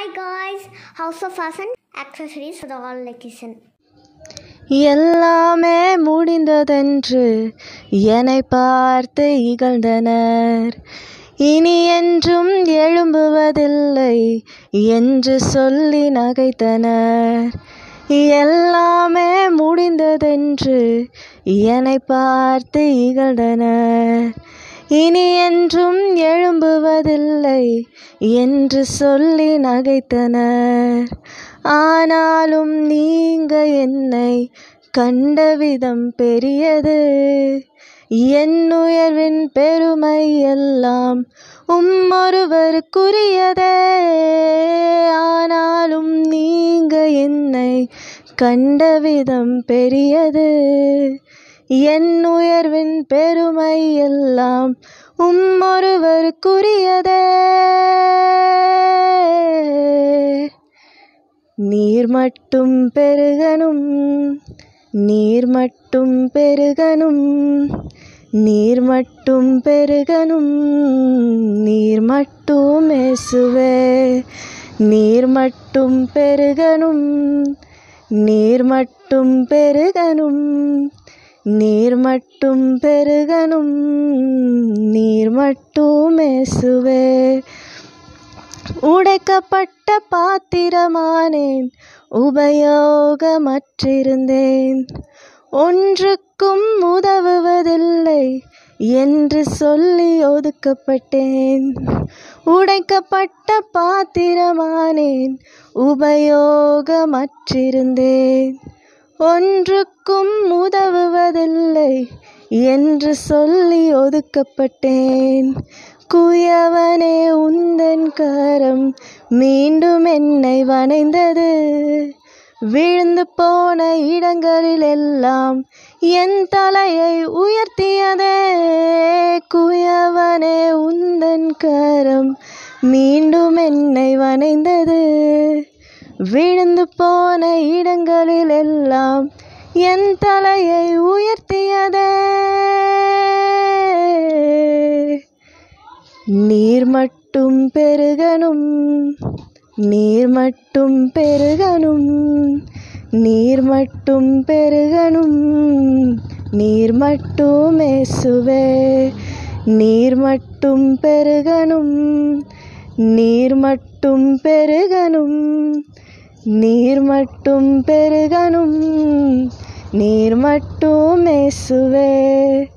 Hi guys, House of Fashion accessories for the all location. எல்லாமே முடிந்ததென்று என்னை பார்த்து இகழ்ந்தனர் இனி என்றும் எழும்புவதில்லை என்று சொல்லி நகைத்தனர் எல்லாமே முடிந்ததென்று என்னை பார்த்து இகழ்ந்தனர் இனி என்றும் எழும்புவதில்லை என்று சொல்லி நகைத்தனர் ஆனாலும் நீங்க என்னை கண்ட விதம் பெரியது என் உயர்வின் பெருமை எல்லாம் உம்மொருவருக்குரியதே ஆனாலும் நீங்க என்னை கண்ட விதம் பெரியது என் உயர்வின் பெருமை எல்லாம் உம்மொருவருக்குரியதே நீர் மட்டும் பெருகனும் நீர் மட்டும் பெருகனும் நீர் மட்டும் பெருகனும் நீர் மட்டும் இயேசுவே நீர் மட்டும் பெருகனும் நீர் மட்டும் பெருகனும் நீர் மட்டும் பெருகனும் நீர் மட்டும் இயேசுவே உடைக்கப்பட்ட பாத்திரமானேன் உபயோகமற்றிருந்தேன் ஒன்றுக்கும் உதவுவதில்லை என்று சொல்லி ஒதுக்கப்பட்டேன் உடைக்கப்பட்ட பாத்திரமானேன் உபயோகமற்றிருந்தேன் ஒன்றுக்கும் உதவுவதில்லை என்று சொல்லி ஒதுக்கப்பட்டேன் குயவனே உந்தன் கரம் மீண்டும் என்னை வணைந்தது விழுந்து போன இடங்களில் எல்லாம் என் தலையை உயர்த்தியதே குயவனே உந்தன் கரம் மீண்டும் என்னை வணைந்தது விழுந்து போன இடங்களில் எல்லாம் என் தலையை உயர்த்தியதே நீர் மட்டும் பெருகனும் நீர் மட்டும் பெருகனும் நீர் மட்டும் பெருகனும் நீர் மட்டும் இயேசுவே நீர் மட்டும் பெருகனும் நீர் மட்டும் பெருகனும் நீர் மட்டும் பெருகனும் நீர் மட்டும் இயேசுவே